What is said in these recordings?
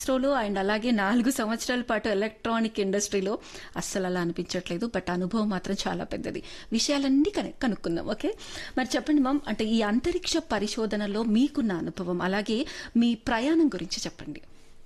ఇస్రోలో and అలాగే నాలుగు సంవత్సరాల పాటు ఎలక్ట్రానిక్ ఇండస్ట్రీలో అస్సలు అలా అనిపించట్లేదు బట్ అనుభవం మాత్రం చాలా పెద్దది విషయాలన్నీ కను కనుక్కుందాం ఓకే మరి చెప్పండి మామ్ అంటే ఈ అంతరిక్ష పరిశోధనలో మీకున్న అనుభవం అలాగే మీ ప్రయాణం గురించి చెప్పండి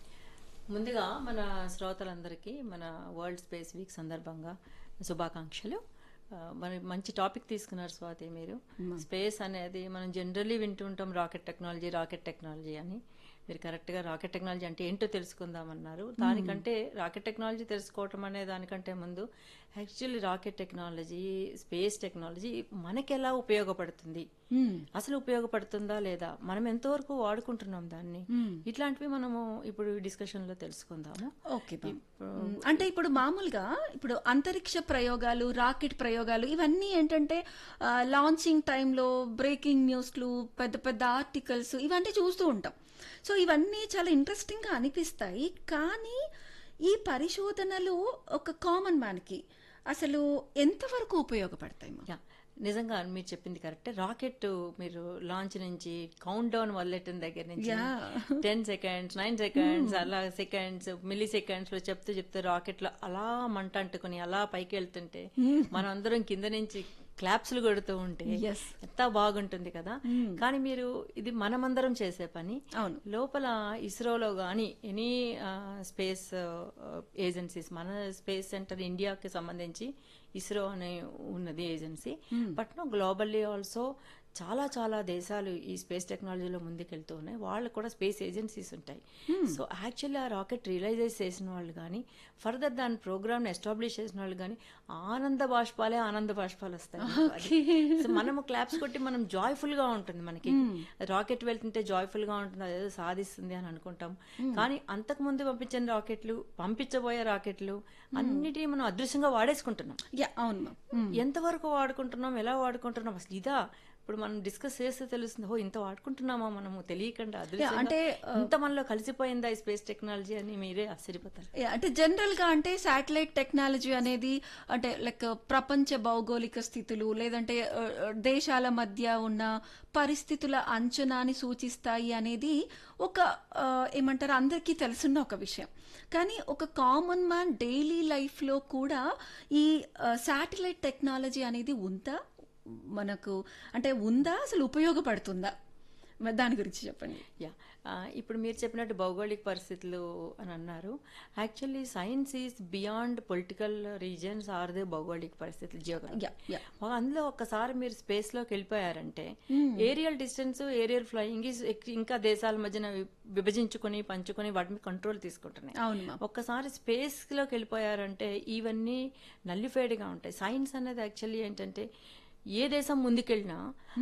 ముందుగా మన శ్రోతలందరికీ మన వరల్డ్ స్పేస్ వీక్ సందర్భంగా శుభాకాంక్షలు ఆ, మరి మంచి టాపిక్ తీసుకున్నారు స్వాతి మీరు స్పేస్ అనేది మనం జనరల్లీ వింటుంటాం రాకెట్ టెక్నాలజీ రాకెట్ టెక్నాలజీ అని మీరు కరెక్ట్గా రాకెట్ టెక్నాలజీ అంటే ఏంటో తెలుసుకుందామన్నారు దానికంటే రాకెట్ టెక్నాలజీ తెలుసుకోవటం అనే దానికంటే ముందు actually rocket technology space technology మనకి ఎలా ఉపయోగపడుతుంది అసలు ఉపయోగపడుతుందా లేదా మనం ఎంతవరకు వాడుకుంటున్నాం దాన్ని ఇట్లాంటివి మనము ఇప్పుడు డిస్కషన్ లో తెలుసుకుందాము ఓకే మ్యామ్. మ్, అంటే ఇప్పుడు మామూలుగా ఇప్పుడు అంతరిక్ష ప్రయోగాలు రాకెట్ ప్రయోగాలు ఇవన్నీ ఏంటంటే ఆ, లాంచింగ్ టైంలో బ్రేకింగ్ న్యూస్లు పెద్ద పెద్ద ఆర్టికల్స్ ఇవన్నీ చూస్తూ ఉంటాం సో ఇవన్నీ చాలా ఇంట్రెస్టింగ్ గా అనిపిస్తాయి కానీ ఈ పరిశోధనలు ఒక కామన్ మ్యాన్కి అసలు ఎంతవరకు ఉపయోగపడతాయి మ్యామ్? యా నిజంగా మీరు చెప్పింది కరెక్ట్ రాకెట్ మీరు లాంచ్ నుంచి కౌంట్ డౌన్ మొదలెట్టిన దగ్గర నుంచి Yeah. Ten seconds nine seconds అలా సెకండ్స్ మిల్లీ సెకండ్స్ లో చెప్తూ చెప్తూ రాకెట్ లో అలా మంట అంటుకుని అలా పైకి వెళ్తుంటే మనం అందరం కింద నుంచి క్లాప్స్లు కొడుతూ ఉంటే Yes. ఎంత బాగుంటుంది కదా కానీ మీరు ఇది మనమందరం చేసే పని అవును. లోపల ఇస్రోలో కానీ ఎనీ స్పేస్ ఏజెన్సీస్ మన స్పేస్ సెంటర్ ఇండియాకి సంబంధించి ఇస్రో అనే ఉన్నది agency but no globally also చాలా చాలా దేశాలు ఈ స్పేస్ టెక్నాలజీలో ముందుకెళ్తూ ఉన్నాయి వాళ్ళు కూడా స్పేస్ ఏజెన్సీస్ ఉంటాయి సో యాక్చువల్లీ ఆ రాకెట్ రియలైజైజ్ చేసిన వాళ్ళు కానీ ఫర్దర్ దాని ప్రోగ్రామ్ ఎస్టాబ్లిష్ చేసిన వాళ్ళు కానీ ఆనంద బాష్పాలే ఆనంద బాష్పాలు వస్తాయి సో మనము క్లాప్స్ కొట్టి మనం జాయ్ఫుల్ గా ఉంటుంది మనకి రాకెట్ వెళ్తుంటే జాయ్ఫుల్ గా ఉంటుంది అదేదో సాధిస్తుంది అని అనుకుంటాం కానీ అంతకు ముందు పంపించిన రాకెట్లు పంపించబోయే రాకెట్లు అన్నిటినీ మనం అదృశ్యంగా వాడేసుకుంటున్నాం యా అవును మ్యామ్ ఎంతవరకు వాడుకుంటున్నాం ఎలా వాడుకుంటున్నాం అసలు ఇదా ఇప్పుడు మనం డిస్కస్ చేస్తే తెలుస్తుంది ఓ ఇంత వాడుకుంటున్నామా మనము తెలియకుండా అదృశ్యంగా అంటే, ఇంత మనలో కలిసిపోయిందా ఈ స్పేస్ టెక్నాలజీ అని మీరే ఆశ్చర్యపోతారు యా, అంటే జనరల్ గా అంటే శాటిలైట్ టెక్నాలజీ అనేది అంటే లైక్ ప్రపంచ భౌగోళిక స్థితులు లేదంటే ఆ, ఆ, దేశాల మధ్య ఉన్న పరిస్థితుల అంచనాని సూచిస్తాయి అనేది ఒక ఆ, ఏమంటారు అందరికీ తెలుసున్న ఒక విషయం కానీ ఒక కామన్ మ్యాన్ డైలీ లైఫ్ లో కూడా ఈ శాటిలైట్ టెక్నాలజీ అనేది ఉందా మనకు అంటే ఉందా అసలు ఉపయోగపడుతుందా మరి దాని గురించి చెప్పండి యా ఆ, ఇప్పుడు మీరు చెప్పినట్టు భౌగోళిక పరిస్థితులు అని అన్నారు actually science is beyond political reasons are they భౌగోళిక పరిస్థితులు జియోగ్రఫీ యా యా అందులో ఒక్కసారి మీరు స్పేస్ లోకి వెళ్ళిపోయారంటే aerial distance aerial flying is ఇంకా దేశాల మధ్యన వి- విభజించుకొని పంచుకొని వాటి మీద కంట్రోల్ తీసుకుంటున్నాయి అవును మ్యామ్ ఒక్కసారి స్పేస్ లోకి వెళ్ళిపోయారంటే ఇవన్నీ నల్లిఫైడ్ గా ఉంటాయి సైన్స్ అనేది యాక్చువల్లీ ఏంటంటే ఏ దేశం ముందుకెళ్ళినా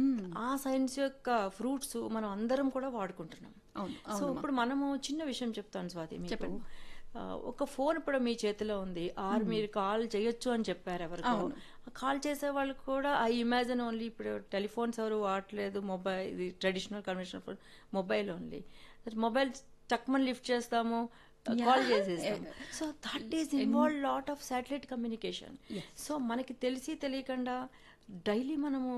ఆ సైన్స్ యొక్క ఫ్రూట్స్ మనం అందరం కూడా వాడుకుంటున్నాం అవును సో ఇప్పుడు మనము చిన్న విషయం చెప్తాను స్వాతి మీకు ఆ, ఒక ఫోన్ ఇప్పుడు మీ చేతిలో ఉంది ఆర్ మీరు కాల్ చేయొచ్చు అని చెప్పారు ఎవరికో కాల్ చేసే వాళ్ళు కూడా ఐ ఇమాజిన్ ఓన్లీ ఇప్పుడు టెలిఫోన్స్ ఎవరు వాడలేదు మొబైల్ ఇది traditional conventional phone mobile only mobile టక్మన్ లిఫ్ట్ చేస్తాము కాల్ చేసేస్తాం so that is involve lot of satellite communication so మనకి తెలిసి తెలియకుండా డైలీ మనము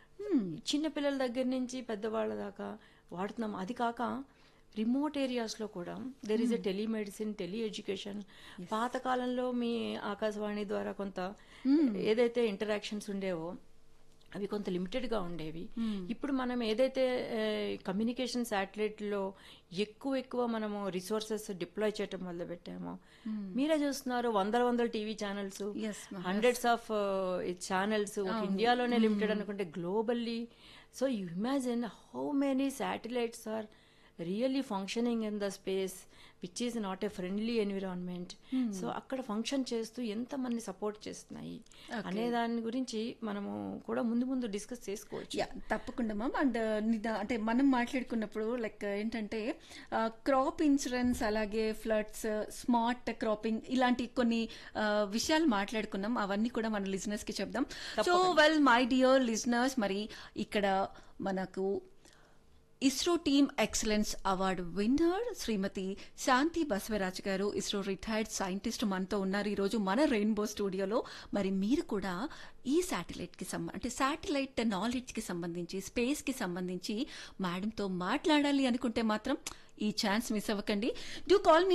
చిన్న పిల్లల దగ్గర నుంచి పెద్దవాళ్ళ దాకా వాడుతున్నాం అది కాక రిమోట్ ఏరియాస్లో కూడా there is a telemedicine tele education పాతకాలంలో మీ ఆకాశవాణి ద్వారా కొంత ఏదైతే ఇంటరాక్షన్స్ ఉండేవో అవి కొంత లిమిటెడ్ గా ఉండేవి ఇప్పుడు మనం ఏదైతే కమ్యూనికేషన్ శాటిలైట్ లో ఎక్కువ ఎక్కువ మనము రిసోర్సెస్ డిప్లాయ్ చేయటం మొదలు పెట్టామో మీరే చూస్తున్నారు వందల వందల TV channels Yes, ma'am. Hundreds of channels ఒక ఇండియాలోనే లిమిటెడ్ అనుకుంటే globally so you imagine how many satellites are really functioning in the space which is not a friendly environment so అక్కడ ఫంక్షన్ చేస్తూ ఎంత మంది సపోర్ట్ చేస్తున్నాయి అనే దాని గురించి మనము కూడా ముందు ముందు డిస్కస్ చేసుకోవచ్చు యా తప్పకుండా మ్యామ్ అండ్ నిద- అంటే మనం మాట్లాడుకున్నప్పుడు లైక్ ఏంటంటే క్రాప్ ఇన్సూరెన్స్ అలాగే ఫ్లడ్స్ స్మార్ట్ క్రాపింగ్ ఇలాంటి కొన్ని ఆ, విషయాలు మాట్లాడుకున్నాం అవన్నీ కూడా మన లిజినెస్ కి చెప్దాం so well my dear listeners మరి ఇక్కడ మనకు ISRO team excellence award winner Shrimati Shanti Basavaraj garu ISRO retired scientist మనతో ఉన్నారు ఈరోజు మన రెయిన్బో స్టూడియోలో మరి మీరు కూడా ఈ శాటిలైట్ కి సంబంధ అంటే శాటిలైట్ నాలెడ్జ్ కి సంబంధించి స్పేస్ కి సంబంధించి మేడంతో మాట్లాడాలి అనుకుంటే మాత్రం ఈ ఛాన్స్ మిస్ అవ్వకండి డూ కాల్ మీ